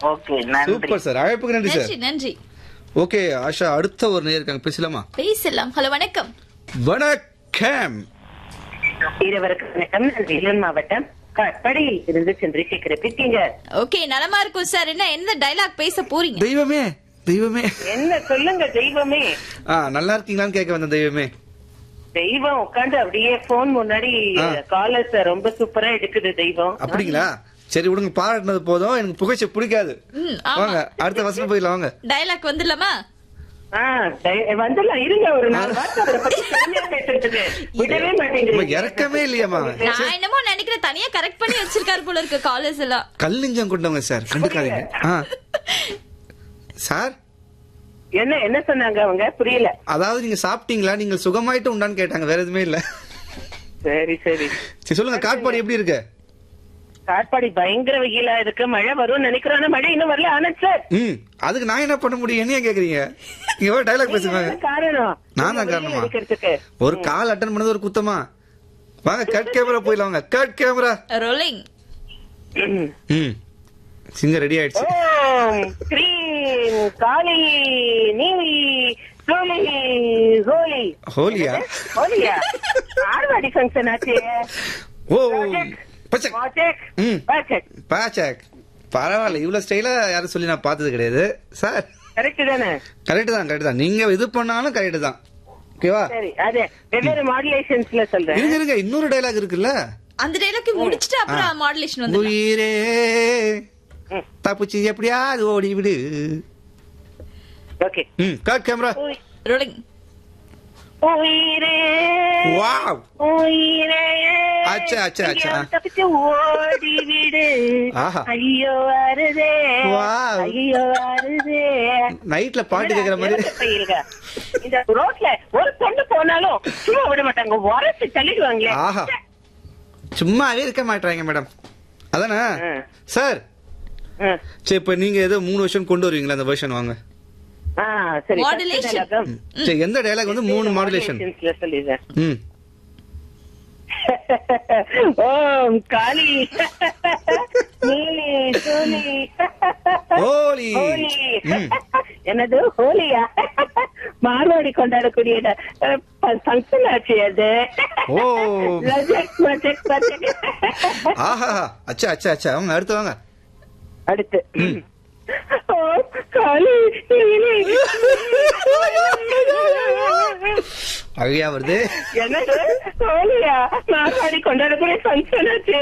Okay நன்றி super sir அழைப்புக்கு நன்றி சார் நன்றி நன்றி ஓகே ஆஷா அடுத்த ஒரு நேர் இருக்காங்க பேசலாமா பேசலாம் ஹலோ வணக்கம் வணக்கம் இருவருக்கு வணக்கம் நான் வேலூர் மாவட்டம் கட்படியில் இருந்து சந்திரசேகர் இருக்கீங்க ஓகே நலமா இருக்கும் சார் என்ன எந்த டைலாக் பேச போறீங்க தெய்வமே தெய்வமே என்ன சொல்லுங்க தெய்வமே ஆ நல்லா இருக்கீங்களான்னு கேட்க வந்த தெய்வமே தெய்வம் உட்கார்ந்து அப்படியே போன் முன்னாடி ஆ. காலர்ஸ் ரொம்ப சூப்பரா எடுக்குது தெய்வம் அப்படிங்களா சரி விடுங்க பாராட்டினது போதும் எனக்கு புகைச்ச பிடிக்காது ம், ஆமா. வாங்க அடுத்த வசனம் போயிடலாம் வாங்க டைலாக் வந்துடலாமா ஆ, டை- வந்துடலாம் இருங்க ஒரு நாலு வார்த்தை அவரை பத்தி பெருமையா பேசுறதுக்கு விடவே உங்க மாட்டேங்கிறீங்க இறக்கமே இல்லையாமா நான் என்னமோ நினைக்கிறேன் தனியா கரெக்ட் பண்ணி வச்சிருக்காரு போல இருக்கு காலேஜ் எல்லாம் கல்லிஞ்சம் கொண்டவங்க சார் கண்டுக்காதீங்க ஆ சார் என்ன என்ன சொன்னாங்க அவங்க புரியல அதாவது நீங்க சாப்பிட்டீங்களா நீங்க சுகமாயிட்டு உண்டான்னு கேட்டாங்க வேற எதுவுமே இல்ல சரி சரி சரி சொல்லுங்க காட்பாடி எப்படி இருக்கு காட்பாடி பயங்கர வெயிலா இருக்கு மழை வரும்னு நினைக்கிறோம் ஆனா மழை இன்னும் வரல ஆனந்த் சார் ம் அதுக்கு நான் என்ன பண்ண முடியும் என்னைய கேக்குறீங்க நீங்க ஒரு டைலாக் பேசுங்க என்ன காரணம் நான் தான் வெயில் காரணமா அடிக்கிறதுக்கு ஒரு கால் அட்டன் பண்ணது ஒரு குத்தமா வாங்க கட் கேமரா போயிடலாம் வாங்க கட் கேமரா ரோலிங் ம். ம் சிங்க ரெடி ஆயிடுச்சு ஓம் கிரீம் காளி நீலி சோலி ஹோலி ஹோலியா ஹோலியா ஆர்வாடி ஃபங்க்ஷன் ஆச்சு ஓ பச்சக் மாச்சக் ம். பாச்சக் பாச்சக் பரவாயில்ல இவ்வளவு ஸ்டைலா யாரும் சொல்லி நான் பார்த்தது கிடையாது சார் கரெக்ட் தானே கரெக்ட் தான் கரெக்ட் தான் நீங்க இது பண்ணாலும் கரெக்ட் தான் ஓகேவா சரி அது வெவ்வேறு மாடுலேஷன்ஸ்ல சொல்றேன் இருங்க இருங்க இன்னொரு டைலாக் இருக்குல்ல அந்த டைலாக் முடிச்சிட்டு அப்புறம் மாடுலேஷன் வந்து உயிரே ம். தப்பிச்சு எப்படியாவது ஓடி விடு okay hmm cut camera rolling உயிரே வாவ் உயிரே அச்சா, அச்சா, அச்சா. எங்கேயோ தப்பிச்சு ஓடி விடு ஆஹா. ஐயோ வருதே வாவ். ஐயோ வருதே நைட்ல பாட்டு கேக்குற மாதிரி என்னடா பையலுங்க? இந்த ரோட்ல ஒரு பொண்ணு போனாலும் சும்மா விட மாட்டாங்க உரசி தள்ளிடுவாங்களே ஆஹா சும்மாவே இருக்க மாட்டாங்க மேடம் அதானே ஆ. சார் ஆ. சரி இப்ப நீங்க ஏதோ மூணு வருஷம் கொண்டு வருவீங்களா அந்த வருஷன் வாங்க ஆ, சரி Modulation. first dialogue. சரி எந்த டைலாக் வந்து மூணு மாடுலேஷன் Modulationsல சொல்லிடுறேன் ம் ஓம் காளி நீலி சூலி ஹோலி ஹோலி ம். என்னது ஹோலியா மார்வாடி கொண்டாடக்கூடிய ஃபங்க்ஷன் ஆச்சு அது ஓ. லஜக் மஜக் பஜக். ஆஹா அச்சா அச்சா அச்சா அவங்க அடுத்து வாங்க அடுத்து ஓம் காளி நீலி அழியா வருது என்னது ஹோலியா மார்வாடி கொண்டாடக்கூடிய ஃபங்க்ஷன் ஆச்சு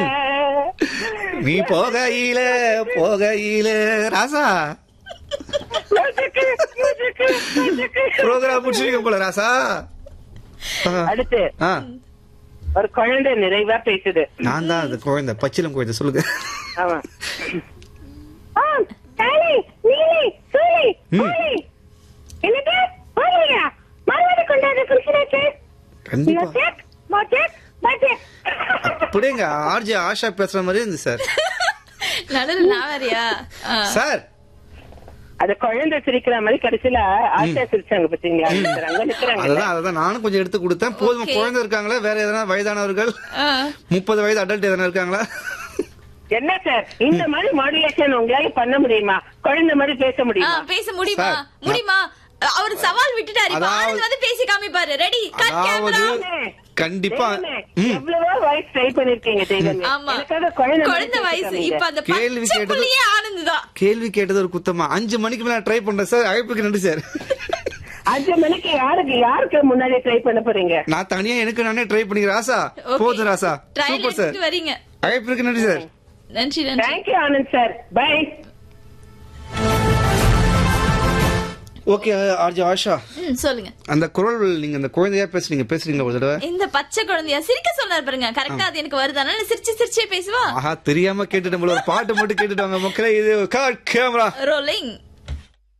நீ போகையில போகையில ராசா மஜக்கு, மஜக்கு, மஜக்கு. ப்ரோக்ராம் முடிச்சிருக்க போல ராசா ஆ. அடுத்து ஆ ஒரு குழந்தை நிறைவா பேசுது நான் தான் அது குழந்தை பச்சிலம் குழந்தை சொல்லுங்க ஆமா ஆம், காளி, நீலி, சூலி, ம். ஹோலி. என்னது? ஹோலியா? மறுபடி கொண்டாடுற function ஆச்சு. கண்டிப்பா மஜக், மஜக், மஜக். அப்படிங்க ஆர்ஜி ஆஷா பேசுற மாதிரி இருந்து சார் நடுவில் நான் வேறையா ஆ. சார் அது குழந்தை சிரிக்கிற மாதிரி கடைசியில ஆசா சிரிச்சாங்க பாத்தீங்களா அங்க நிக்கிறாங்க அததான் அததான் நானும் கொஞ்சம் எடுத்து கொடுத்தேன் போதும் Okay. குழந்தை இருக்காங்களா வேற எதனா வயதானவர்கள் ஆ. முப்பது வயது அடல்ட் எதனா இருக்காங்களா என்ன சார் இந்த மாதிரி மாடுலேஷன் உங்களால பண்ண முடியுமா குழந்தை மாதிரி பேச ஆ, முடியுமா பேச முடியுமா சார், முடியுமா அவர் சவால் விட்டுட்டாரு இப்ப அதாவது- ஆனந்த் வந்து பேசி காமிப்பாரு ரெடி கட் அதாவது கேமரா கண்டிப்பா தெய்வமே, ம். எவ்வளவோ வாய்ஸ் ட்ரை பண்ணிருக்கீங்க தெய்வமே ஆமா எனக்காக குழந்தை மாதிரி குழந்தை பேசி வயசு காமிங்க. இப்ப அந்த கேள்வி பச்சை கேட்டது- புள்ளியே ஆனந்த் தான் கேள்வி கேட்டது ஒரு குத்தமா அஞ்சு மணிக்கு மேல ட்ரை பண்றேன் சார் அழைப்புக்கு நன்றி சார் அஞ்சு மணிக்கு யாருக்கு யாருக்கு முன்னாடி ட்ரை பண்ண போறீங்க நான் தனியா எனக்கு நானே ட்ரை பண்ணிக்கிறேன் ராசா Okay. போதும் ராசா ட்ரையல் சூப்பர் சார் எடுத்துட்டு வரீங்க அழைப்பிற்கு நன்றி சார் நன்றி நன்றி thank you Anand sir bye okay RJ Asha ம், சொல்லுங்க அந்த குரல் நீங்க அந்த குழந்தையா பேசுறீங்க பேசுறீங்களா ஒரு தடவை இந்த பச்சை குழந்தையா சிரிக்க சொன்னார் பாருங்க கரெக்டா அது எனக்கு வருதானா சிரிச்சு சிரிச்சே பேசுவா ஆஹா தெரியாம கேட்டுட்டு ஒரு பாட்டு மட்டும் கேட்டுட்டு வாங்க மக்களே இது கேமரா ரோலிங்